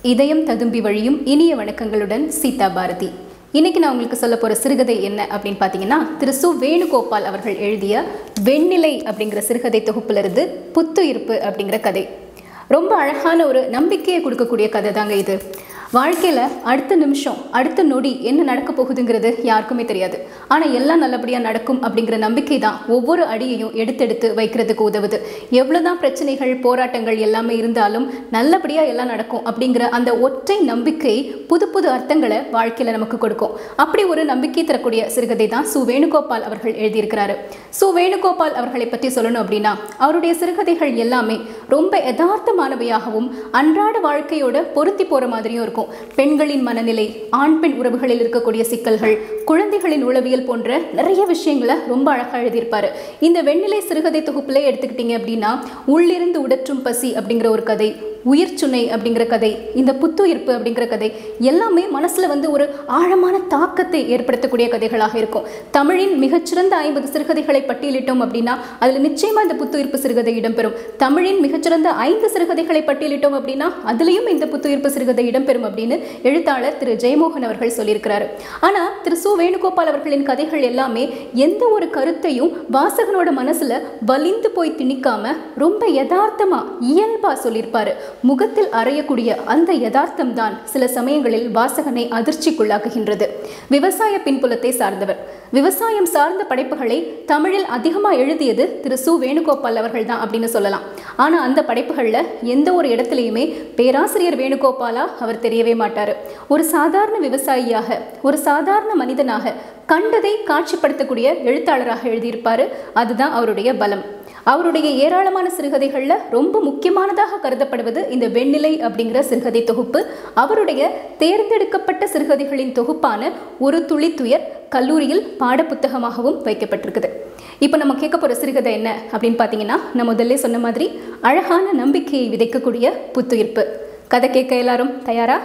இதயம் ததும்பி வழியும் இனிய வணக்கங்களுடன் சீதா பாரதி இன்னைக்கு நான் உங்களுக்கு சொல்ல போற சிறுகதை என்ன அப்படின்னு பார்த்தீங்கன்னா திரு சு வேணுகோபால் அவர்கள் எழுதிய வெண்ணிலை அப்படிங்கிற சிறுகதை தொகுப்பிலிருந்து புத்துயிர்ப்பு அப்படிங்கிற கதை ரொம்ப அழகான ஒரு நம்பிக்கையை கொடுக்கக்கூடிய கதை தாங்க இது வாழ்க்கையில் அடுத்த நிமிஷம் அடுத்த நொடி என்ன நடக்க போகுதுங்கிறது யாருக்குமே தெரியாது ஆனால் எல்லாம் நல்லபடியாக நடக்கும் அப்படிங்கிற நம்பிக்கை தான் ஒவ்வொரு அடியையும் எடுத்தெடுத்து வைக்கிறதுக்கு உதவுது எவ்வளோதான் பிரச்சனைகள் போராட்டங்கள் எல்லாமே இருந்தாலும் நல்லபடியாக எல்லாம் நடக்கும் அப்படிங்கிற அந்த ஒற்றை நம்பிக்கை புது புது அர்த்தங்களை வாழ்க்கையில் நமக்கு கொடுக்கும் அப்படி ஒரு நம்பிக்கை தரக்கூடிய சிறுகதை தான் சு வேணுகோபால் அவர்கள் எழுதியிருக்கிறாரு சு வேணுகோபால் அவர்களை பற்றி சொல்லணும் அப்படின்னா அவருடைய சிறுகதைகள் எல்லாமே ரொம்ப யதார்த்தமானவையாகவும் அன்றாட வாழ்க்கையோட பொருத்தி போகிற மாதிரியும் இருக்கும் பெண்களின் மனநிலை ஆண் பெண் உறவுகளில் இருக்கக்கூடிய சிக்கல்கள் குழந்தைகளின் உளவியல் போன்ற நிறைய விஷயங்களை ரொம்ப அழகாக எழுதியிருப்பாரு இந்த வெண்ணிலை சிறுகதை தொகுப்பிலே எடுத்துக்கிட்டீங்க அப்படின்னா உள்ளிருந்து உடற்றும் பசி அப்படிங்கிற ஒரு கதை உயிர் சுனை அப்படிங்கிற கதை இந்த புத்துயிர்ப்பு அப்படிங்கிற கதை எல்லாமே மனசில் வந்து ஒரு ஆழமான தாக்கத்தை ஏற்படுத்தக்கூடிய கதைகளாக இருக்கும் தமிழின் மிகச்சிறந்த ஐம்பது சிறுகதைகளை பட்டியலிட்டோம் அப்படின்னா அதில் நிச்சயமாக இந்த புத்துயிர்ப்பு சிறுகதை இடம்பெறும் தமிழின் மிகச்சிறந்த ஐந்து சிறுகதைகளை பட்டியலிட்டோம் அப்படின்னா அதுலேயும் இந்த புத்துயிர்ப்பு சிறுகதை இடம்பெறும் அப்படின்னு எழுத்தாளர் திரு ஜெயமோகன் அவர்கள் சொல்லியிருக்கிறாரு ஆனால் திரு சு வேணுகோபால் அவர்களின் கதைகள் எல்லாமே எந்த ஒரு கருத்தையும் வாசகனோட மனசில் வலிந்து போய் திணிக்காம ரொம்ப யதார்த்தமா இயல்பா சொல்லியிருப்பாரு முகத்தில் அறையக்கூடிய அந்த யதார்த்தம் தான் சில சமயங்களில் வாசகனை அதிர்ச்சிக்குள்ளாக்குகின்றது விவசாய பின்புலத்தை சார்ந்தவர் விவசாயம் சார்ந்த படைப்புகளை தமிழில் அதிகமாக எழுதியது திரு சு வேணுகோபால் அவர்கள் தான் அப்படின்னு சொல்லலாம் ஆனால் அந்த படைப்புகளில் எந்த ஒரு இடத்துலையுமே பேராசிரியர் வேணுகோபாலா அவர் தெரியவே மாட்டார் ஒரு சாதாரண விவசாயியாக ஒரு சாதாரண மனிதனாக கண்டதை காட்சிப்படுத்தக்கூடிய எழுத்தாளராக எழுதியிருப்பார் அதுதான் அவருடைய பலம் அவருடைய ஏராளமான சிறுகதைகளில் ரொம்ப முக்கியமானதாக கருதப்படுவது இந்த வெண்ணிலை அப்படிங்கிற சிறுகதை தொகுப்பு அவருடைய தேர்ந்தெடுக்கப்பட்ட சிறுகதைகளின் தொகுப்பான ஒரு துளி துயர் கல்லூரியில் பாடப்புத்தகமாகவும் வைக்கப்பட்டிருக்குது இப்போ நம்ம கேட்க போகிற சிறுகதை என்ன அப்படின்னு பார்த்தீங்கன்னா நான் முதல்ல சொன்ன மாதிரி அழகான நம்பிக்கையை விதைக்கக்கூடிய புத்துயிர்ப்பு கதை கேட்க எல்லாரும் தயாரா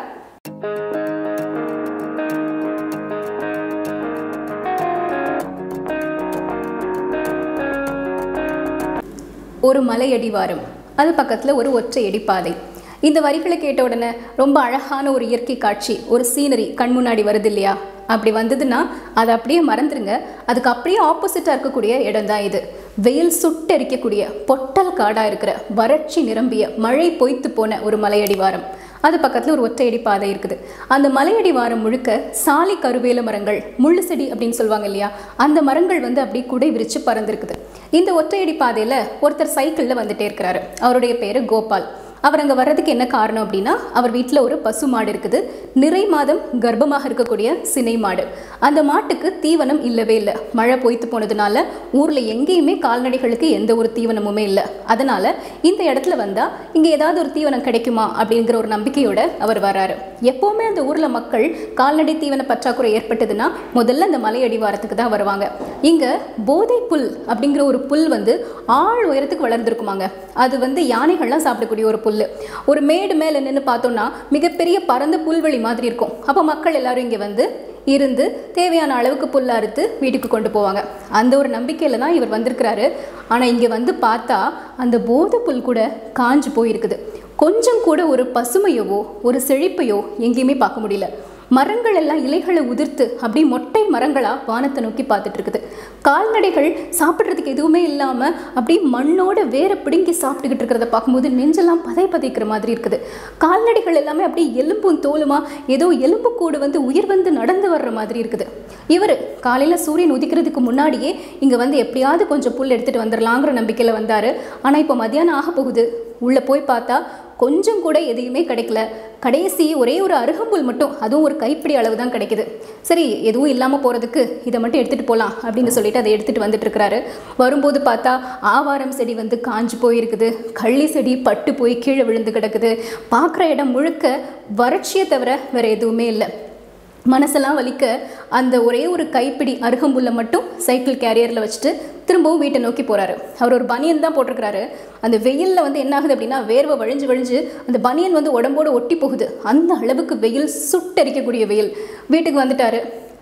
ஒரு மலையடிவாரம் அது பக்கத்தில் ஒரு ஒற்றையடி பாதை இந்த வரிகளை கேட்ட உடனே ரொம்ப அழகான ஒரு இயற்கை காட்சி ஒரு சீனரி கண் முன்னாடி வருது இல்லையா அப்படி வந்ததுன்னா அதை அப்படியே மறந்துடுங்க அதுக்கு அப்படியே ஆப்போசிட்டாக இருக்கக்கூடிய இடம் தான் இது வெயில் சுட்டெரிக்கக்கூடிய பொட்டல் காடாக இருக்கிற வறட்சி நிரம்பிய மழை பொய்த்து போன ஒரு மலையடிவாரம் அது பக்கத்தில் ஒரு ஒற்றையடி பாதை இருக்குது அந்த மலையடி வாரம் முழுக்க சாலி கருவேல மரங்கள் முள்ளு செடி அப்படின்னு சொல்லுவாங்க இல்லையா அந்த மரங்கள் வந்து அப்படியே குடை விரித்து பறந்துருக்குது இந்த ஒற்றையடி பாதையில் ஒருத்தர் சைக்கிளில் வந்துட்டே இருக்கிறாரு அவருடைய பேர் கோபால் அவர் அங்கே வர்றதுக்கு என்ன காரணம் அப்படின்னா அவர் வீட்டில் ஒரு பசு மாடு இருக்குது நிறை மாதம் கர்ப்பமாக இருக்கக்கூடிய சினை மாடு அந்த மாட்டுக்கு தீவனம் இல்லவே இல்லை மழை பொய்த்து போனதுனால ஊரில் எங்கேயுமே கால்நடைகளுக்கு எந்த ஒரு தீவனமுமே இல்லை அதனால் இந்த இடத்துல வந்தால் இங்கே ஏதாவது ஒரு தீவனம் கிடைக்குமா அப்படிங்கிற ஒரு நம்பிக்கையோட அவர் வராரு எப்போவுமே அந்த ஊரில் மக்கள் கால்நடை தீவன பற்றாக்குறை ஏற்பட்டதுன்னா முதல்ல அந்த மலை அடிவாரத்துக்கு தான் வருவாங்க இங்கே போதை புல் அப்படிங்கிற ஒரு புல் வந்து ஆள் உயரத்துக்கு வளர்ந்துருக்குமாங்க அது வந்து யானைகள்லாம் சாப்பிடக்கூடிய ஒரு புல் ஒரு மேடு மேலே நின்று பார்த்தோம்னா மிகப்பெரிய பரந்த புல்வெளி மாதிரி இருக்கும் அப்போ மக்கள் எல்லாரும் இங்கே வந்து இருந்து தேவையான அளவுக்கு புல் அறுத்து வீட்டுக்கு கொண்டு போவாங்க அந்த ஒரு நம்பிக்கையில் தான் இவர் வந்திருக்கிறாரு ஆனால் இங்கே வந்து பார்த்தா அந்த போதை புல் கூட காஞ்சு போயிருக்குது கொஞ்சம் கூட ஒரு பசுமையவோ ஒரு செழிப்பையோ எங்கேயுமே பார்க்க முடியல மரங்கள் எல்லாம் இலைகளை உதிர்த்து அப்படியே மொட்டை மரங்களாக வானத்தை நோக்கி பார்த்துட்டு இருக்குது கால்நடைகள் சாப்பிட்றதுக்கு எதுவுமே இல்லாமல் அப்படியே மண்ணோட வேற பிடுங்கி சாப்பிட்டுக்கிட்டு இருக்கிறத பார்க்கும்போது நெஞ்செல்லாம் பதை பதைக்கிற மாதிரி இருக்குது கால்நடைகள் எல்லாமே அப்படியே எலும்பும் தோலுமா ஏதோ எலும்பு கூடு வந்து உயிர் வந்து நடந்து வர்ற மாதிரி இருக்குது இவர் காலையில் சூரியன் உதிக்கிறதுக்கு முன்னாடியே இங்கே வந்து எப்படியாவது கொஞ்சம் புல் எடுத்துகிட்டு வந்துடலாங்கிற நம்பிக்கையில் வந்தார் ஆனால் இப்போ மத்தியானம் ஆக போகுது உள்ளே போய் பார்த்தா கொஞ்சம் கூட எதையுமே கிடைக்கல கடைசி ஒரே ஒரு அருகம்புல் மட்டும் அதுவும் ஒரு கைப்பிடி அளவு தான் கிடைக்குது சரி எதுவும் இல்லாமல் போகிறதுக்கு இதை மட்டும் எடுத்துகிட்டு போகலாம் அப்படின்னு சொல்லிட்டு அதை எடுத்துகிட்டு வந்துட்டு இருக்கிறாரு வரும்போது பார்த்தா ஆவாரம் செடி வந்து காஞ்சு போயிருக்குது கள்ளி செடி பட்டு போய் கீழே விழுந்து கிடக்குது பார்க்குற இடம் முழுக்க வறட்சியை தவிர வேறு எதுவுமே இல்லை மனசெல்லாம் வலிக்க அந்த ஒரே ஒரு கைப்பிடி அருகம்புல்லை மட்டும் சைக்கிள் கேரியரில் வச்சுட்டு திரும்பவும் வீட்டை நோக்கி போகிறாரு அவர் ஒரு பனியன் தான் போட்டிருக்கிறாரு அந்த வெயிலில் வந்து என்ன ஆகுது அப்படின்னா வேர்வை வழிஞ்சு வழிஞ்சு அந்த பனியன் வந்து உடம்போடு ஒட்டி போகுது அந்த அளவுக்கு வெயில் சுட்டரிக்கக்கூடிய வெயில் வீட்டுக்கு வந்துட்டாரு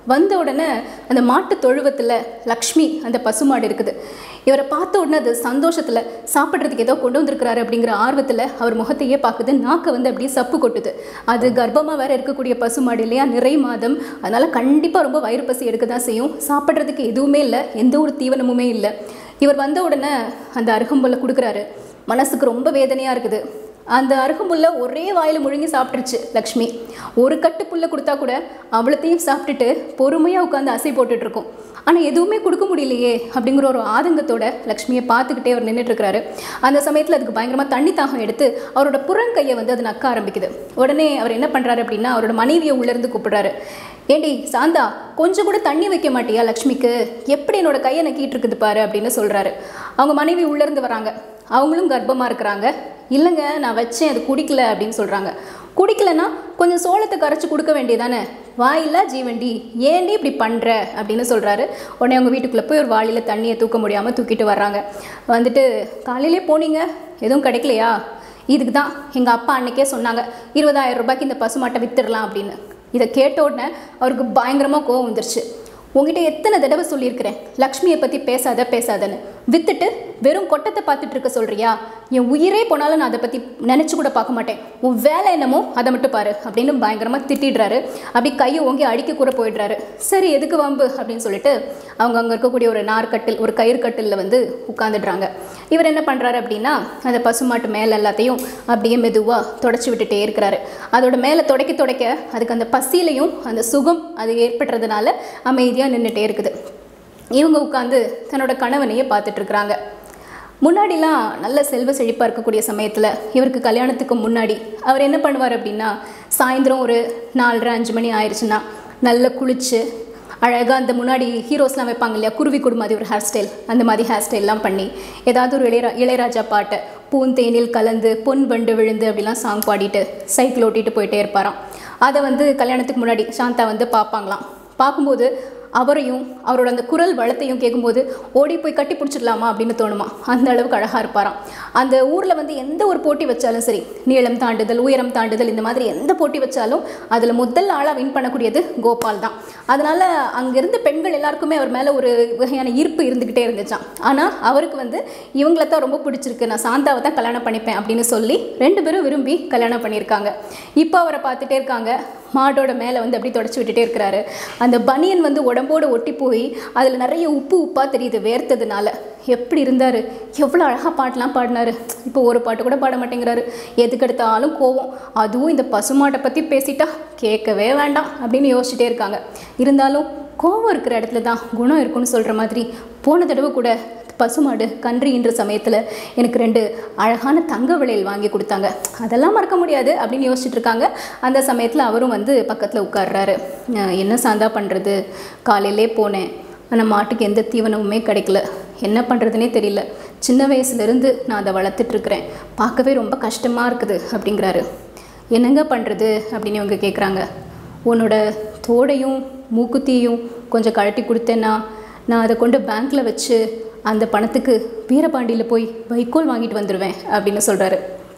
வந்த உடனே அந்த மாட்டு தொழுவத்தில் லக்ஷ்மி அந்த பசுமாடு இருக்குது இவரை பார்த்த உடனே அது சந்தோஷத்தில் சாப்பிட்றதுக்கு ஏதோ கொண்டு வந்திருக்கிறாரு அப்படிங்கிற ஆர்வத்தில் அவர் முகத்தையே பார்க்குது நாக்கை வந்து அப்படியே சப்பு கொட்டுது அது கர்ப்பமாக வேற இருக்கக்கூடிய பசுமாடு இல்லையா நிறை மாதம் அதனால் கண்டிப்பாக ரொம்ப வயிறு பசி எடுக்க தான் செய்யும் சாப்பிட்றதுக்கு எதுவுமே இல்லை எந்த ஒரு தீவனமுமே இல்லை இவர் வந்த உடனே அந்த அருகம்புல்லை கொடுக்குறாரு மனசுக்கு ரொம்ப வேதனையாக இருக்குது அந்த அருகம்புல்லை ஒரே வாயில் முழுங்கி சாப்பிட்டுருச்சு லக்ஷ்மி ஒரு கட்டு புல்லை கொடுத்தா கூட அவ்வளோத்தையும் சாப்பிட்டுட்டு பொறுமையாக உட்காந்து அசை போட்டுட்டு இருக்கும் ஆனால் எதுவுமே கொடுக்க முடியலையே அப்படிங்கிற ஒரு ஆதங்கத்தோட லக்ஷ்மியை பார்த்துக்கிட்டே அவர் நின்றுட்டு இருக்கிறாரு அந்த சமயத்தில் அதுக்கு பயங்கரமாக தண்ணி தாகம் எடுத்து அவரோட புறங்கையை வந்து அது நக்க ஆரம்பிக்குது உடனே அவர் என்ன பண்ணுறாரு அப்படின்னா அவரோட மனைவியை உள்ளேருந்து கூப்பிடுறாரு ஏண்டி சாந்தா கொஞ்சம் கூட தண்ணி வைக்க மாட்டியா லக்ஷ்மிக்கு எப்படி என்னோட கையை நக்கிட்டு இருக்குது பாரு அப்படின்னு சொல்கிறாரு அவங்க மனைவி உள்ளேருந்து வராங்க அவங்களும் கர்ப்பமாக இருக்கிறாங்க இல்லைங்க நான் வச்சேன் அது குடிக்கல அப்படின்னு சொல்கிறாங்க குடிக்கலன்னா கொஞ்சம் சோளத்தை கரைச்சி கொடுக்க வேண்டியதானே வாயில்லா ஜீவண்டி ஏன்டி இப்படி பண்ணுற அப்படின்னு சொல்கிறாரு உடனே அவங்க வீட்டுக்குள்ளே போய் ஒரு வாளியில் தண்ணியை தூக்க முடியாமல் தூக்கிட்டு வர்றாங்க வந்துட்டு காலையிலே போனீங்க எதுவும் கிடைக்கலையா இதுக்கு தான் எங்கள் அப்பா அன்னைக்கே சொன்னாங்க இருபதாயிரம் ரூபாய்க்கு இந்த பசுமாட்டை வித்துடலாம் அப்படின்னு இதை கேட்ட உடனே அவருக்கு பயங்கரமாக கோவம் வந்துருச்சு உங்ககிட்ட எத்தனை தடவை சொல்லியிருக்கிறேன் லக்ஷ்மியை பற்றி பேசாத பேசாதன்னு வித்துட்டு வெறும் கொட்டத்தை பார்த்துட்டு இருக்க சொல்றியா என் உயிரே போனாலும் நான் அதை பற்றி நினச்சி கூட பார்க்க மாட்டேன் உன் வேலை என்னமோ அதை மட்டும் பாரு அப்படின்னு பயங்கரமாக திட்டிடுறாரு அப்படி கையை ஓங்கி அடிக்க கூட போயிடுறாரு சரி எதுக்கு வம்பு அப்படின்னு சொல்லிட்டு அவங்க அங்கே இருக்கக்கூடிய ஒரு நார்க்கட்டில் ஒரு கயிறு கட்டிலில் வந்து உட்காந்துடுறாங்க இவர் என்ன பண்ணுறாரு அப்படின்னா அந்த பசுமாட்டு மேலே எல்லாத்தையும் அப்படியே மெதுவாக தொடச்சி விட்டுட்டே இருக்கிறாரு அதோட மேலே தொடக்கி தொடக்க அதுக்கு அந்த பசியிலையும் அந்த சுகம் அது ஏற்படுறதுனால அமைதியாக நின்றுட்டே இருக்குது இவங்க உட்காந்து தன்னோட கணவனையே பார்த்துட்டு இருக்கிறாங்க முன்னாடிலாம் நல்ல செல்வ செழிப்பாக இருக்கக்கூடிய சமயத்தில் இவருக்கு கல்யாணத்துக்கு முன்னாடி அவர் என்ன பண்ணுவார் அப்படின்னா சாயந்தரம் ஒரு நாலரை அஞ்சு மணி ஆயிடுச்சுன்னா நல்லா குளித்து அழகாக அந்த முன்னாடி ஹீரோஸ்லாம் வைப்பாங்க இல்லையா குருவி குடு மாதிரி ஒரு ஹேர் ஸ்டைல் அந்த மாதிரி ஹேர் ஸ்டைல்லாம் பண்ணி ஏதாவது ஒரு இளையரா இளையராஜா பாட்டை பூந்தேனில் கலந்து பொன் வண்டு விழுந்து அப்படிலாம் சாங் பாடிட்டு சைக்கிள் ஓட்டிட்டு போயிட்டே இருப்பாராம் அதை வந்து கல்யாணத்துக்கு முன்னாடி சாந்தா வந்து பார்ப்பாங்களாம் பார்க்கும்போது அவரையும் அவரோட அந்த குரல் வளத்தையும் கேட்கும்போது ஓடி போய் கட்டி பிடிச்சிடலாமா அப்படின்னு தோணுமா அந்த அளவுக்கு அழகாக இருப்பாராம் அந்த ஊரில் வந்து எந்த ஒரு போட்டி வச்சாலும் சரி நீளம் தாண்டுதல் உயரம் தாண்டுதல் இந்த மாதிரி எந்த போட்டி வச்சாலும் அதில் முதல் ஆளாக வின் பண்ணக்கூடியது கோபால் தான் அதனால் அங்கேருந்து பெண்கள் எல்லாருக்குமே அவர் மேலே ஒரு வகையான ஈர்ப்பு இருந்துக்கிட்டே இருந்துச்சான் ஆனால் அவருக்கு வந்து இவங்கள தான் ரொம்ப பிடிச்சிருக்கு நான் சாந்தாவை தான் கல்யாணம் பண்ணிப்பேன் அப்படின்னு சொல்லி ரெண்டு பேரும் விரும்பி கல்யாணம் பண்ணியிருக்காங்க இப்போ அவரை பார்த்துட்டே இருக்காங்க மாடோட மேலே வந்து அப்படி தொடச்சி விட்டுட்டே இருக்கிறாரு அந்த பனியன் வந்து உடம்போடு ஒட்டி போய் அதில் நிறைய உப்பு உப்பாக தெரியுது வேர்த்ததுனால எப்படி இருந்தார் எவ்வளோ அழகாக பாட்டெலாம் பாடினாரு இப்போ ஒரு பாட்டு கூட பாட மாட்டேங்கிறாரு எதுக்கெடுத்தாலும் கோவம் அதுவும் இந்த பசுமாட்டை பற்றி பேசிட்டா கேட்கவே வேண்டாம் அப்படின்னு யோசிச்சுட்டே இருக்காங்க இருந்தாலும் கோவம் இருக்கிற இடத்துல தான் குணம் இருக்குன்னு சொல்கிற மாதிரி போன தடவை கூட பசுமாடு கன்றுன்ற சமயத்தில் எனக்கு ரெண்டு அழகான தங்க வளையல் வாங்கி கொடுத்தாங்க அதெல்லாம் மறக்க முடியாது அப்படின்னு யோசிச்சுட்டு இருக்காங்க அந்த சமயத்தில் அவரும் வந்து பக்கத்தில் உட்கார்றாரு அஹ் என்ன சாந்தா பண்ணுறது காலையிலே போனேன் ஆனால் மாட்டுக்கு எந்த தீவனமுமே கிடைக்கல என்ன பண்ணுறதுனே தெரியல சின்ன வயசுலேருந்து நான் அதை வளர்த்துட்ருக்குறேன் பார்க்கவே ரொம்ப கஷ்டமாக இருக்குது அப்படிங்கிறாரு என்னங்க பண்ணுறது அப்படின்னு இவங்க கேட்குறாங்க உன்னோட தோடையும் மூக்குத்தியும் கொஞ்சம் கழட்டி கொடுத்தேன்னா நான் அதை கொண்டு பேங்க்கில் வச்சு அந்த பணத்துக்கு வீரபாண்டியில் போய் வைக்கோல் வாங்கிட்டு வந்துடுவேன் அப்படின்னு சொல்கிறாரு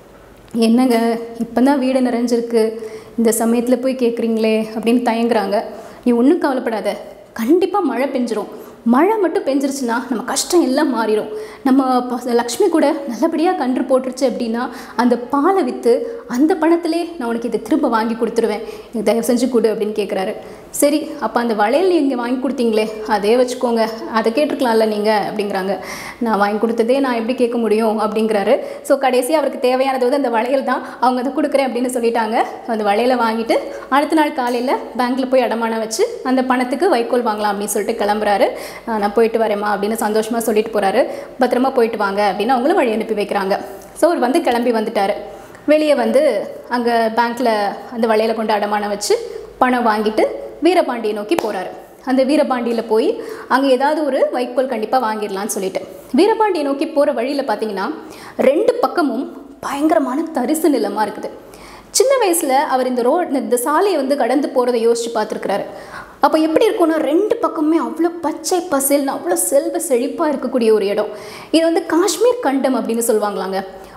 என்னங்க இப்போ தான் வீடு நிறைஞ்சிருக்கு இந்த சமயத்தில் போய் கேட்குறீங்களே அப்படின்னு தயங்குறாங்க நீ ஒன்றும் கவலைப்படாத கண்டிப்பாக மழை பெஞ்சிரும் மழை மட்டும் பெஞ்சிருச்சுன்னா நம்ம கஷ்டம் எல்லாம் மாறிடும் நம்ம ப- லக்ஷ்மி கூட நல்லபடியாக கன்று போட்டுருச்சு அப்படின்னா அந்த பாலை விற்று அந்த பணத்திலே நான் உனக்கு இதை திரும்ப வாங்கி கொடுத்துருவேன் எனக்கு தயவு செஞ்சு கொடு அப்படின்னு கேட்குறாரு சரி அப்போ அந்த வளையல் நீங்கள் வாங்கி கொடுத்தீங்களே அதே வச்சுக்கோங்க அதை கேட்டிருக்கலாம்ல நீங்கள் அப்படிங்கிறாங்க நான் வாங்கி கொடுத்ததே நான் எப்படி கேட்க முடியும் அப்படிங்கிறாரு ஸோ கடைசியாக அவருக்கு தேவையானது வந்து அந்த வளையல் தான் அவங்க அதை கொடுக்குறேன் அப்படின்னு சொல்லிட்டாங்க அந்த வளையலை வாங்கிட்டு அடுத்த நாள் காலையில் பேங்க்கில் போய் அடமானம் வச்சு அந்த பணத்துக்கு வைக்கோல் வாங்கலாம் அப்படின்னு சொல்லிட்டு கிளம்புறாரு "ஆஹ் நான் போயிட்டு வரேம்மா அப்படின்னு சந்தோஷமாக சொல்லிட்டு போகிறாரு பத்திரமா போயிட்டு வாங்க அப்படின்னு அவங்களும் வழி அனுப்பி வைக்கிறாங்க ஸோ அவர் வந்து கிளம்பி வந்துட்டார் வெளியே வந்து அங்கே பேங்க்கில் அந்த வளையலை கொண்டு அடமானம் வச்சு பணம் வாங்கிட்டு வீரபாண்டியை நோக்கி போகிறாரு அந்த வீரபாண்டியில் போய் அங்கே ஏதாவது ஒரு வைக்கோல் கண்டிப்பாக வாங்கிடலான்னு சொல்லிட்டு வீரபாண்டியை நோக்கி போகிற வழியில் பார்த்தீங்கன்னா ரெண்டு பக்கமும் பயங்கரமான தரிசு நிலமாக இருக்குது சின்ன வயசில் அவர் இந்த ரோட் இந்த சாலையை வந்து கடந்து போகிறத யோசித்து பார்த்துருக்குறாரு அப்போ எப்படி இருக்கும்னா ரெண்டு பக்கமுமே அவ்வளோ பச்சை பசேல்னு அவ்வளோ செல்வ செழிப்பாக இருக்கக்கூடிய ஒரு இடம் இது வந்து காஷ்மீர் கண்டம் அப்படின்னு சொல்லுவாங்களாங்க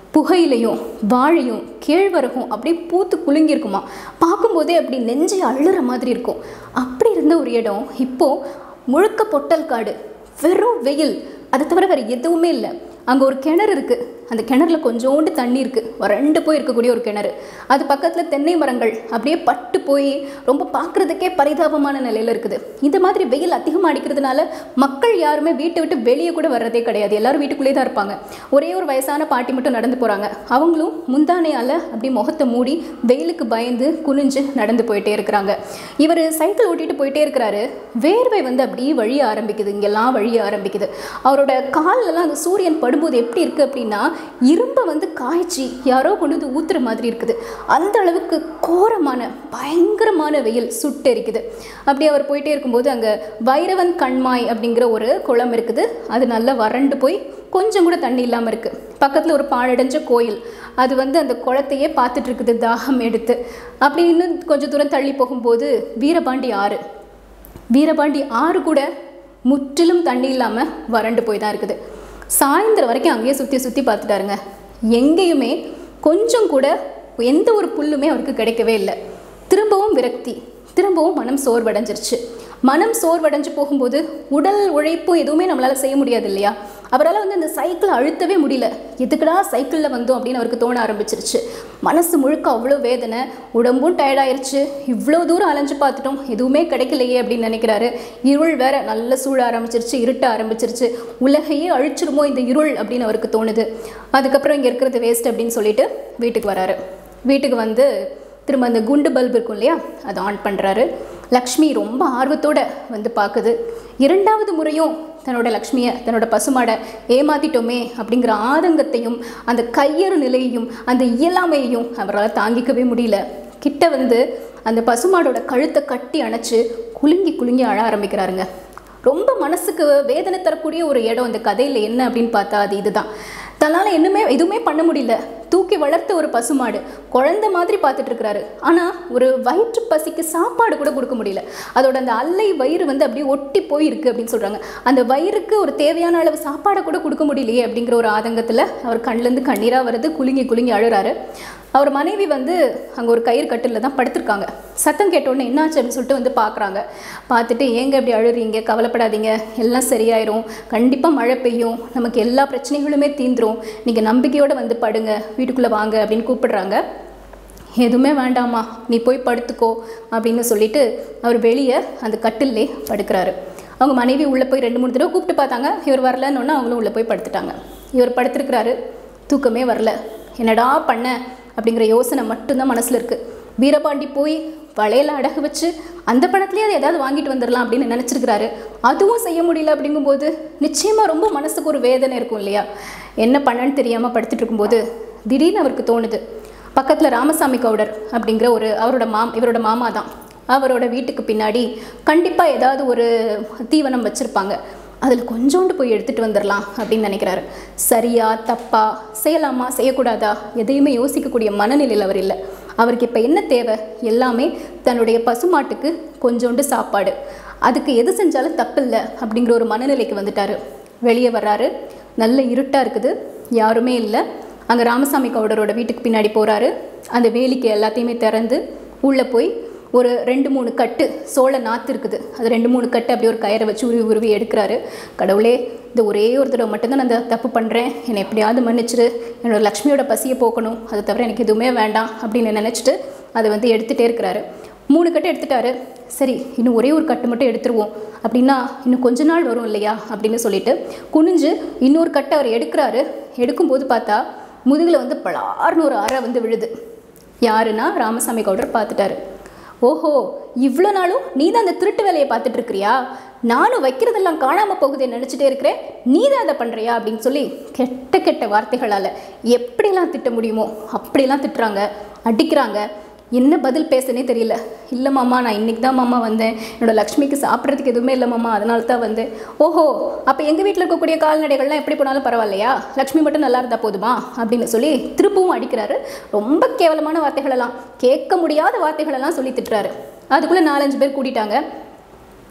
புகையிலையும் வாழையும் கேழ்வரகும் அப்படியே பூத்து குலுங்கியிருக்குமா பார்க்கும்போதே அப்படி நெஞ்சை அள்ளுற மாதிரி இருக்கும் அப்படி இருந்த ஒரு இடம் இப்போது முழுக்க பொட்டல் காடு வெறும் வெயில் அதை தவிர வேறு எதுவுமே இல்லை அங்கே ஒரு கிணறு இருக்குது அந்த கிணறுல கொஞ்சோண்டு தண்ணி இருக்குது வறண்டு போய் இருக்கக்கூடிய ஒரு கிணறு அது பக்கத்தில் தென்னை மரங்கள் அப்படியே பட்டு போய் ரொம்ப பார்க்குறதுக்கே பரிதாபமான நிலையில் இருக்குது இந்த மாதிரி வெயில் அதிகமாக அடிக்கிறதுனால மக்கள் யாருமே வீட்டை விட்டு வெளியே கூட வர்றதே கிடையாது எல்லாரும் வீட்டுக்குள்ளே தான் இருப்பாங்க ஒரே ஒரு வயசான பாட்டி மட்டும் நடந்து போகிறாங்க அவங்களும் முந்தானையால் அப்படி முகத்தை மூடி வெயிலுக்கு பயந்து குனிஞ்சு நடந்து போயிட்டே இருக்கிறாங்க இவர் சைக்கிள் ஓட்டிட்டு போயிட்டே இருக்கிறாரு வேர்வை வந்து அப்படியே வழிய ஆரம்பிக்குது இங்கெல்லாம் வழிய ஆரம்பிக்குது அவரோட கால்லலாம் அந்த சூரியன் படும்போது எப்படி இருக்குது அப்படின்னா இரும்பை வந்து காய்ச்சி யாரோ கொண்டு வந்து ஊத்துற மாதிரி இருக்குது அந்த அளவுக்கு கோரமான பயங்கரமான வெயில் சுட்டெரிக்குது அப்படியே அவர் போயிட்டே இருக்கும்போது அங்கே வைரவன் கண்மாய் அப்படிங்கிற ஒரு குளம் இருக்குது அது நல்லா வறண்டு போய் கொஞ்சம் கூட தண்ணி இல்லாமல் இருக்குது பக்கத்தில் ஒரு பாழடைஞ்ச கோயில் அது வந்து அந்த குளத்தையே பார்த்துட்டு இருக்குது தாகம் எடுத்து அப்படி இன்னும் கொஞ்சம் தூரம் தள்ளி போகும்போது வீரபாண்டி ஆறு வீரபாண்டி ஆறு கூட முற்றிலும் தண்ணி இல்லாமல் வறண்டு போய் தான் இருக்குது சாயந்தரம் வரைக்கும் அங்கேயே சுற்றி சுற்றி பார்த்துட்டாருங்க எங்கேயுமே கொஞ்சம் கூட எந்த ஒரு புல்லுமே அவருக்கு கிடைக்கவே இல்லை திரும்பவும் விரக்தி திரும்பவும் மனம் சோர்வடைஞ்சிருச்சு மனம் சோர்வடைஞ்சு போகும்போது உடல் உழைப்பும் எதுவுமே நம்மளால் செய்ய முடியாது இல்லையா அவரால் வந்து அந்த சைக்கிளை அழுத்தவே முடியல எதுக்குடா சைக்கிளில் வந்தோம் அப்படின்னு அவருக்கு தோண ஆரம்பிச்சிருச்சு மனசு முழுக்க அவ்வளோ வேதனை உடம்பும் டயர்டாயிருச்சு இவ்வளோ தூரம் அலைஞ்சு பார்த்துட்டோம் எதுவுமே கிடைக்கலையே அப்படின்னு நினைக்கிறாரு இருள் வேற நல்ல சூழ ஆரம்பிச்சிருச்சு இருட்ட ஆரம்பிச்சிருச்சு உலகையே அழிச்சிருமோ இந்த இருள் அப்படின்னு அவருக்கு தோணுது அதுக்கப்புறம் இங்கே இருக்கிறது வேஸ்ட் அப்படின்னு சொல்லிட்டு வீட்டுக்கு வராரு வீட்டுக்கு வந்து திரும்ப அந்த குண்டு பல்ப் இருக்கும் இல்லையா அதை ஆன் பண்ணுறாரு லக்ஷ்மி ரொம்ப ஆர்வத்தோட வந்து பார்க்குது இரண்டாவது முறையும் தன்னோட லக்ஷ்மியை தன்னோட பசுமாடை ஏமாத்திட்டோமே அப்படிங்கிற ஆதங்கத்தையும் அந்த கையறு நிலையையும் அந்த இயலாமையையும் அவரால் தாங்கிக்கவே முடியல கிட்ட வந்து அந்த பசுமாடோட கழுத்தை கட்டி அணைச்சு குலுங்கி குலுங்கி அழ ஆரம்பிக்கிறாருங்க ரொம்ப மனசுக்கு வேதனை தரக்கூடிய ஒரு இடம் இந்த கதையில் என்ன அப்படின்னு பார்த்தா அது இதுதான் தன்னால் இன்னுமே எதுவுமே பண்ண முடியல தூக்கி வளர்த்த ஒரு பசுமாடு குழந்தை மாதிரி பார்த்துட்டு இருக்கிறாரு ஆனால் ஒரு வயிற்று பசிக்கு சாப்பாடு கூட கொடுக்க முடியல அதோட அந்த அல்லை வயிறு வந்து அப்படியே ஒட்டி போயிருக்கு அப்படின்னு சொல்கிறாங்க அந்த வயிறுக்கு ஒரு தேவையான அளவு சாப்பாடை கூட கொடுக்க முடியலையே அப்படிங்கிற ஒரு ஆதங்கத்தில் அவர் கண்லேருந்து கண்ணீராக வருது குலுங்கி குலுங்கி அழுறாரு அவர் மனைவி வந்து அங்கே ஒரு கயிறு கட்டில் தான் படுத்திருக்காங்க சத்தம் கேட்டோடனே என்னாச்சு அப்படின்னு சொல்லிட்டு வந்து பார்க்குறாங்க பார்த்துட்டு ஏங்க இப்படி அழுறீங்க கவலைப்படாதீங்க எல்லாம் சரியாயிரும் கண்டிப்பாக மழை பெய்யும் நமக்கு எல்லா பிரச்சனைகளுமே தீந்துரும் நீங்கள் நம்பிக்கையோடு வந்து படுங்க வீட்டுக்குள்ளே வாங்க அப்படின்னு கூப்பிடுறாங்க எதுவுமே வேண்டாமா நீ போய் படுத்துக்கோ அப்படின்னு சொல்லிட்டு அவர் வெளியே அந்த கட்டிலே படுக்கிறாரு அவங்க மனைவி உள்ளே போய் ரெண்டு மூணு தடவை கூப்பிட்டு பார்த்தாங்க இவர் வரலன்னு அவங்களும் உள்ளே போய் படுத்துட்டாங்க இவர் படுத்திருக்கிறாரு தூக்கமே வரல என்னடா பண்ண அப்படிங்கிற யோசனை மட்டும்தான் மனசில் இருக்குது வீரபாண்டி போய் வளையல அடகு வச்சு அந்த பணத்துலேயே அதை ஏதாவது வாங்கிட்டு வந்துடலாம் அப்படின்னு நினச்சிருக்கிறாரு அதுவும் செய்ய முடியல அப்படிங்கும்போது நிச்சயமாக ரொம்ப மனசுக்கு ஒரு வேதனை இருக்கும் இல்லையா என்ன பண்ணன்னு தெரியாமல் படுத்துட்டு இருக்கும்போது திடீர்னு அவருக்கு தோணுது பக்கத்தில் ராமசாமி கவுடர் அப்படிங்கிற ஒரு அவரோட மாம் இவரோட மாமா தான் அவரோட வீட்டுக்கு பின்னாடி கண்டிப்பாக ஏதாவது ஒரு தீவனம் வச்சுருப்பாங்க அதில் கொஞ்சோண்டு போய் எடுத்துகிட்டு வந்துடலாம் அப்படின்னு நினைக்கிறாரு சரியா தப்பா செய்யலாமா செய்யக்கூடாதா எதையுமே யோசிக்கக்கூடிய மனநிலையில் அவர் இல்லை அவருக்கு இப்போ என்ன தேவை எல்லாமே தன்னுடைய பசுமாட்டுக்கு கொஞ்சோண்டு சாப்பாடு அதுக்கு எது செஞ்சாலும் தப்பில்லை அப்படிங்கிற ஒரு மனநிலைக்கு வந்துட்டாரு வெளியே வர்றாரு நல்ல இருட்டாக இருக்குது யாருமே இல்லை அங்கே ராமசாமி கவுடரோட வீட்டுக்கு பின்னாடி போகிறாரு அந்த வேலிக்கு எல்லாத்தையுமே திறந்து உள்ளே போய் ஒரு ரெண்டு மூணு கட்டு சோள நாற்று இருக்குது அது ரெண்டு மூணு கட்டு அப்படியே ஒரு கயிறை வச்சு உருவி உருவி எடுக்கிறாரு கடவுளே இந்த ஒரே ஒரு தடவை மட்டும்தான் நான் இந்த தப்பு பண்ணுறேன் என்னை எப்படியாவது மன்னிச்சிரு என்னோட லக்ஷ்மியோட பசியை போக்கணும் அதை தவிர எனக்கு எதுவுமே வேண்டாம் அப்படின்னு நினச்சிட்டு அதை வந்து எடுத்துகிட்டே இருக்கிறாரு மூணு கட்டு எடுத்துட்டாரு சரி இன்னும் ஒரே ஒரு கட்டு மட்டும் எடுத்துருவோம் அப்படின்னா இன்னும் கொஞ்ச நாள் வரும் இல்லையா அப்படின்னு சொல்லிட்டு குனிஞ்சு இன்னொரு கட்டை அவர் எடுக்கிறாரு எடுக்கும்போது பார்த்தா முதுகில் வந்து பலார்னு ஒரு அறை வந்து விழுது யாருன்னா ராமசாமி கவுடர் பார்த்துட்டாரு ஓஹோ இவ்வளோ நாளும் நீ தான் அந்த திருட்டு வேலையை பார்த்துட்டு இருக்கிறியா நானும் வைக்கிறதெல்லாம் காணாமல் போகுதுன்னு நினச்சிட்டே இருக்கிறேன் நீ தான் அதை பண்ணுறியா அப்படின்னு சொல்லி கெட்ட கெட்ட வார்த்தைகளால் எப்படிலாம் திட்ட முடியுமோ அப்படிலாம் திட்டுறாங்க அடிக்கிறாங்க என்ன பதில் பேசனே தெரியல இல்லை மாமா நான் இன்றைக்கி தான் மாமா வந்தேன் என்னோட லக்ஷ்மிக்கு சாப்பிட்றதுக்கு எதுவுமே இல்லை மாமா அதனால தான் வந்தேன் ஓஹோ அப்போ எங்கள் வீட்டில் இருக்கக்கூடிய கால்நடைகள்லாம் எப்படி போனாலும் பரவாயில்லையா லக்ஷ்மி மட்டும் நல்லா இருந்தால் போதுமா அப்படின்னு சொல்லி திருப்பவும் அடிக்கிறாரு ரொம்ப கேவலமான வார்த்தைகளெல்லாம் கேட்க முடியாத வார்த்தைகளெல்லாம் சொல்லி திட்டுறாரு அதுக்குள்ளே நாலஞ்சு பேர் கூட்டிட்டாங்க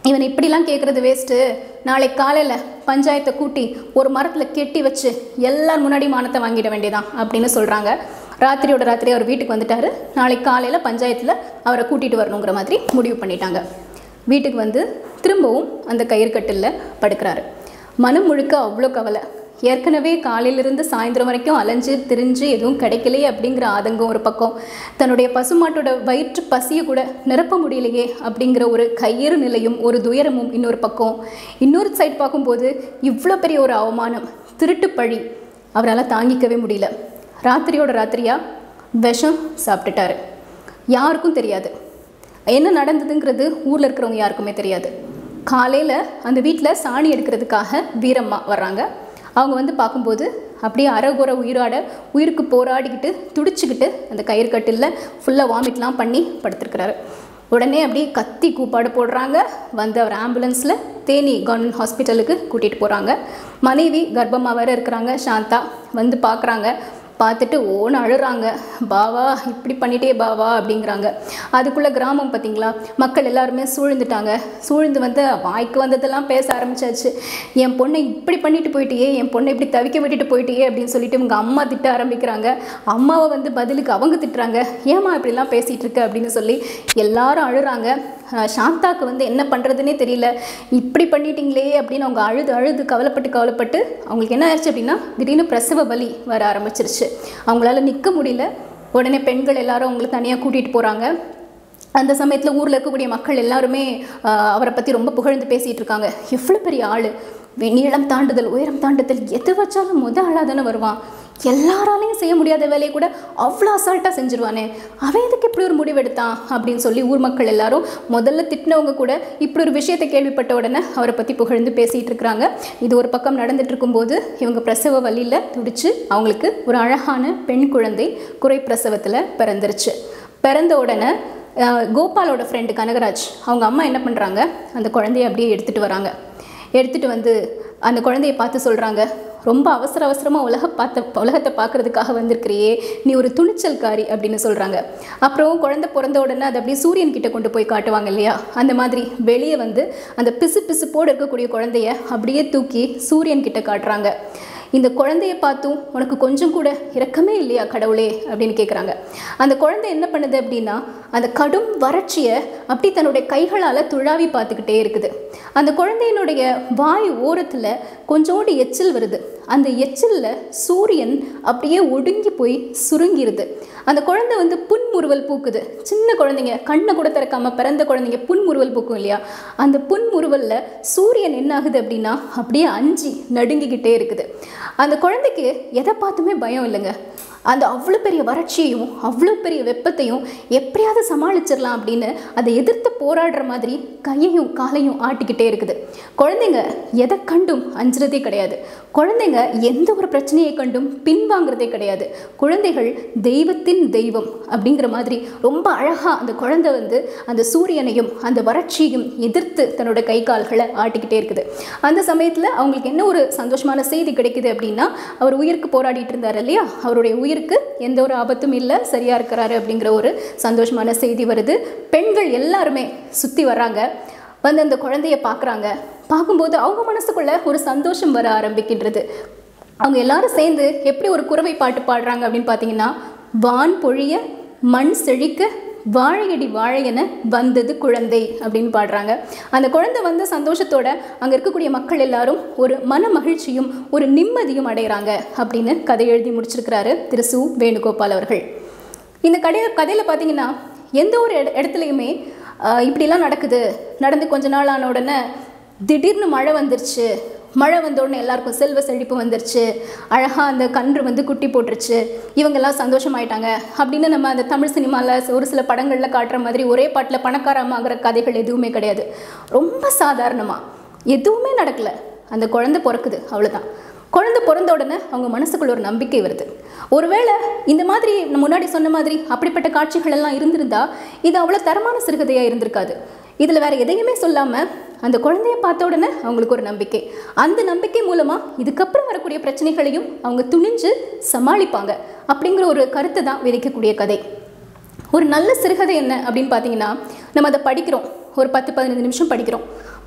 இவன் இப்படிலாம் கேட்குறது வேஸ்ட்டு நாளை காலையில் பஞ்சாயத்தை கூட்டி ஒரு மரத்தில் கெட்டி வச்சு எல்லார் முன்னாடி மானத்தை வாங்கிட வேண்டியதான் அப்படின்னு சொல்கிறாங்க ராத்திரியோட ராத்திரி அவர் வீட்டுக்கு வந்துட்டாரு நாளை காலையில் பஞ்சாயத்தில் அவரை கூட்டிகிட்டு வரணுங்கிற மாதிரி முடிவு பண்ணிட்டாங்க வீட்டுக்கு வந்து திரும்பவும் அந்த கயிறு கட்டிலில் படுக்கிறாரு மனம் முழுக்க அவ்வளோ கவலை ஏற்கனவே காலையிலிருந்து சாயந்தரம் வரைக்கும் அலைஞ்சு திரிஞ்சு எதுவும் கிடைக்கலையே அப்படிங்கிற ஆதங்கம் ஒரு பக்கம் தன்னுடைய பசுமாட்டோட வயிற்று பசியை கூட நிரப்ப முடியலையே அப்படிங்கிற ஒரு கையேறு நிலையும் ஒரு துயரமும் இன்னொரு பக்கம் இன்னொரு சைடு பார்க்கும்போது இவ்வளோ பெரிய ஒரு அவமானம் திருட்டு பழி அவரால் தாங்கிக்கவே முடியல ராத்திரியோட ராத்திரியா விஷம் சாப்பிட்டுட்டாரு யாருக்கும் தெரியாது என்ன நடந்ததுங்கிறது ஊரில் இருக்கிறவங்க யாருக்குமே தெரியாது காலையில் அந்த வீட்டில் சாணி எடுக்கிறதுக்காக வீரம்மா வர்றாங்க அவங்க வந்து பார்க்கும்போது அப்படியே அறகுற உயிரோட உயிருக்கு போராடிக்கிட்டு துடிச்சுக்கிட்டு அந்த கயிறு கட்டிலில் ஃபுல்லாக வாமிட்லாம் பண்ணி படுத்திருக்கிறாரு உடனே அப்படியே கத்தி கூப்பாடு போடுறாங்க வந்து அவர் ஆம்புலன்ஸில் தேனி கவர்மெண்ட் ஹாஸ்பிட்டலுக்கு கூட்டிகிட்டு போகிறாங்க மனைவி கர்ப்பமாக வேற இருக்கிறாங்க சாந்தா வந்து பார்க்குறாங்க பார்த்துட்டு ஓன்னு அழுறாங்க பாவா இப்படி பண்ணிட்டே பாவா அப்படிங்கிறாங்க அதுக்குள்ளே கிராமம் பார்த்தீங்களா மக்கள் எல்லாருமே சூழ்ந்துட்டாங்க சூழ்ந்து வந்து வாய்க்கு வந்ததெல்லாம் பேச ஆரம்பிச்சாச்சு என் பொண்ணை இப்படி பண்ணிட்டு போயிட்டியே என் பொண்ணை இப்படி தவிக்க விட்டுட்டு போயிட்டியே அப்படின்னு சொல்லிட்டு இவங்க அம்மா திட்ட ஆரம்பிக்கிறாங்க அம்மாவை வந்து பதிலுக்கு அவங்க திட்டுறாங்க ஏமா இப்படிலாம் பேசிகிட்டு இருக்க அப்படின்னு சொல்லி எல்லாரும் அழுறாங்க அஹ் சாந்தாக்கு வந்து என்ன பண்ணுறதுனே தெரியல இப்படி பண்ணிட்டீங்களே அப்படின்னு அவங்க அழுது அழுது கவலைப்பட்டு கவலைப்பட்டு அவங்களுக்கு என்ன ஆயிடுச்சு அப்படின்னா திடீர்னு பிரசவ வலி வர ஆரம்பிச்சிருச்சு அவங்களால நிற்க முடியல உடனே பெண்கள் எல்லாரும் அவங்களை தனியாக கூட்டிகிட்டு போகிறாங்க அந்த சமயத்தில் ஊரில் இருக்கக்கூடிய மக்கள் எல்லாருமே ஆஹ், அவரை பற்றி ரொம்ப புகழ்ந்து பேசிகிட்டு இருக்காங்க எவ்வளோ பெரிய ஆள் நீளம் தாண்டுதல் உயரம் தாண்டுதல் எது வச்சாலும் முத ஆளாக தானே வருவான் எல்லாராலையும் செய்ய முடியாத வேலையை கூட அவ்வளோ அசால்ட்டாக செஞ்சுருவானே அவன் எதுக்கு இப்படி ஒரு முடிவெடுத்தான் அப்படின்னு சொல்லி ஊர் மக்கள் எல்லாரும் முதல்ல திட்டினவங்க கூட இப்படி ஒரு விஷயத்தை கேள்விப்பட்ட உடனே அவரை பற்றி புகழ்ந்து பேசிகிட்டு இருக்கிறாங்க இது ஒரு பக்கம் நடந்துட்டு இருக்கும்போது இவங்க பிரசவ வழியில் துடிச்சு அவங்களுக்கு ஒரு அழகான பெண் குழந்தை குறை பிரசவத்தில் பிறந்துருச்சு பிறந்த உடனே அஹ், கோபாலோட ஃப்ரெண்டு கனகராஜ் அவங்க அம்மா என்ன பண்ணுறாங்க அந்த குழந்தைய அப்படியே எடுத்துகிட்டு வராங்க எடுத்துகிட்டு வந்து அந்த குழந்தைய பார்த்து சொல்கிறாங்க ரொம்ப அவசர அவசரமாக உலக பார்த்த உலகத்தை பார்க்கறதுக்காக வந்திருக்கிறியே நீ ஒரு துணிச்சல்காரி அப்படின்னு சொல்கிறாங்க அப்புறம் குழந்தை பிறந்த உடனே அதை அப்படியே சூரியன் கிட்ட கொண்டு போய் காட்டுவாங்க இல்லையா அந்த மாதிரி வெளியே வந்து அந்த பிசு பிசுப்போடு இருக்கக்கூடிய குழந்தைய அப்படியே தூக்கி சூரியன் கிட்ட காட்டுறாங்க இந்த குழந்தைய பார்த்தும் உனக்கு கொஞ்சம் கூட இரக்கமே இல்லையா கடவுளே அப்படின்னு கேட்குறாங்க அந்த குழந்தை என்ன பண்ணுது அப்படின்னா அந்த கடும் வறட்சியை அப்படி தன்னுடைய கைகளால் துழாவி பார்த்துக்கிட்டே இருக்குது அந்த குழந்தையினுடைய வாய் ஓரத்தில் கொஞ்சோண்டு எச்சில் வருது அந்த எச்சிலில் சூரியன் அப்படியே ஒடுங்கி போய் சுருங்கிருது அந்த குழந்தை வந்து புன்முறுவல் பூக்குது சின்ன குழந்தைங்க கண்ணை கூட திறக்காம பிறந்த குழந்தைங்க புன்முறுவல் பூக்கும் இல்லையா அந்த புன்முறுவலில் சூரியன் என்ன ஆகுது அப்படின்னா அப்படியே அஞ்சி நடுங்கிக்கிட்டே இருக்குது அந்த குழந்தைக்கு எதை பார்த்துமே பயம் இல்லைங்க அந்த அவ்வளோ பெரிய வறட்சியையும் அவ்வளோ பெரிய வெப்பத்தையும் எப்படியாவது சமாளிச்சிடலாம் அப்படின்னு அதை எதிர்த்து போராடுற மாதிரி கையையும் காலையும் ஆட்டிக்கிட்டே இருக்குது குழந்தைங்க எதை கண்டும் அஞ்சுறதே கிடையாது குழந்தைங்க எந்த ஒரு பிரச்சனையை கண்டும் பின்வாங்குறதே கிடையாது குழந்தைகள் தெய்வத்தின் தெய்வம் அப்படிங்கிற மாதிரி ரொம்ப அழகாக அந்த குழந்தை வந்து அந்த சூரியனையும் அந்த வறட்சியையும் எதிர்த்து தன்னோட கை கால்களை ஆட்டிக்கிட்டே இருக்குது அந்த சமயத்தில் அவங்களுக்கு என்ன ஒரு சந்தோஷமான செய்தி கிடைக்குது அப்படின்னா அவர் உயிருக்கு போராடிட்டு இருந்தார் இல்லையா அவருடைய உயிருக்கு எந்த ஒரு ஆபத்தும் இல்லை சரியாக இருக்கிறாரு அப்படிங்கிற ஒரு சந்தோஷமான செய்தி வருது பெண்கள் எல்லாருமே சுற்றி வர்றாங்க வந்து அந்த குழந்தைய பார்க்குறாங்க பார்க்கும்போது அவங்க மனசுக்குள்ள ஒரு சந்தோஷம் வர ஆரம்பிக்கின்றது அவங்க எல்லாரும் சேர்ந்து எப்படி ஒரு குறவை பாட்டு பாடுறாங்க அப்படின்னு பார்த்தீங்கன்னா வான் பொழிய மண் செழிக்க வாழையடி வாழையென வந்தது குழந்தை அப்படின்னு பாடுறாங்க அந்த குழந்தை வந்த சந்தோஷத்தோட அங்கே இருக்கக்கூடிய மக்கள் எல்லாரும் ஒரு மன மகிழ்ச்சியும் ஒரு நிம்மதியும் அடைகிறாங்க அப்படின்னு கதை எழுதி முடிச்சிருக்கிறாரு திரு சு வேணுகோபால் அவர்கள் இந்த கடையை கதையில் பார்த்தீங்கன்னா எந்த ஒரு இட இடத்துலையுமே ஆஹ், இப்படிலாம் நடக்குது நடந்து கொஞ்ச நாள் ஆன உடனே திடீர்னு மழை வந்துருச்சு மழை வந்த உடனே எல்லாருக்கும் செல்வ செழிப்பு வந்துருச்சு அழகாக அந்த கன்று வந்து குட்டி போட்டுருச்சு இவங்கெல்லாம் சந்தோஷமாயிட்டாங்க அப்படின்னு நம்ம அந்த தமிழ் சினிமாவில் ஒரு சில படங்களில் காட்டுற மாதிரி ஒரே பாட்டில் பணக்காரமாகிற கதைகள் எதுவுமே கிடையாது ரொம்ப சாதாரணமாக எதுவுமே நடக்கல அந்த குழந்தை பிறக்குது அவ்வளோதான் குழந்தை பிறந்த உடனே அவங்க மனசுக்குள்ள ஒரு நம்பிக்கை வருது ஒருவேளை இந்த மாதிரி நான் முன்னாடி சொன்ன மாதிரி அப்படிப்பட்ட காட்சிகள் எல்லாம் இருந்திருந்தா இது அவ்வளோ தரமான சிறுகதையாக இருந்திருக்காது இதில் வேற எதையுமே சொல்லாமல் அந்த குழந்தைய பார்த்த உடனே அவங்களுக்கு ஒரு நம்பிக்கை அந்த நம்பிக்கை மூலமாக இதுக்கப்புறம் வரக்கூடிய பிரச்சனைகளையும் அவங்க துணிஞ்சு சமாளிப்பாங்க அப்படிங்கிற ஒரு கருத்தை தான் விதைக்கக்கூடிய கதை ஒரு நல்ல சிறுகதை என்ன அப்படின்னு பார்த்தீங்கன்னா நம்ம அதை படிக்கிறோம் ஒரு பத்து பதினஞ்சு நிமிஷம் படிக்கிறோம்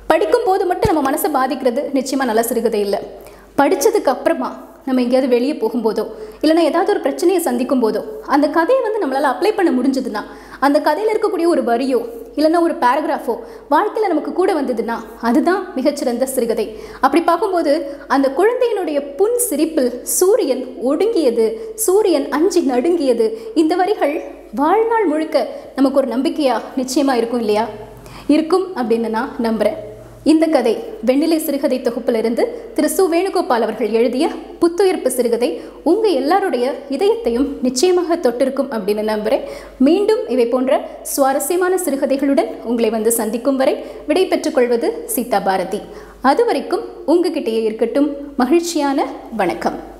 படிக்கும் போது மட்டும் நம்ம மனசை பாதிக்கிறது நிச்சயமாக நல்ல சிறுகதை இல்லை படித்ததுக்கு அப்புறமா நம்ம எங்கேயாவது வெளியே போகும்போதோ இல்லைன்னா ஏதாவது ஒரு பிரச்சனையை சந்திக்கும் போதோ அந்த கதையை வந்து நம்மளால் அப்ளை பண்ண முடிஞ்சதுன்னா அந்த கதையில் இருக்கக்கூடிய ஒரு வரியோ இல்லைன்னா ஒரு பேராகிராஃபோ வாழ்க்கையில் நமக்கு கூட வந்ததுன்னா அதுதான் மிகச்சிறந்த சிறுகதை அப்படி பார்க்கும்போது அந்த குழந்தையினுடைய புன் சிரிப்பில் சூரியன் ஒடுங்கியது சூரியன் அஞ்சி நடுங்கியது இந்த வரிகள் வாழ்நாள் முழுக்க நமக்கு ஒரு நம்பிக்கையா நிச்சயமாக இருக்கும் இல்லையா இருக்கும் அப்படின்னு நான் நம்புகிறேன் இந்த கதை வெண்ணிலை சிறுகதை தொகுப்பிலிருந்து திரு சு வேணுகோபால் அவர்கள் எழுதிய புத்துயிர்ப்பு சிறுகதை உங்கள் எல்லாருடைய இதயத்தையும் நிச்சயமாக தொட்டிருக்கும் அப்படின்னு நம்புகிறேன் மீண்டும் இவை போன்ற சுவாரஸ்யமான சிறுகதைகளுடன் உங்களை வந்து சந்திக்கும் வரை விடை பெற்றுக்கொள்வது சீதா பாரதி அது வரைக்கும் உங்ககிட்டயே இருக்கட்டும் மகிழ்ச்சியான வணக்கம்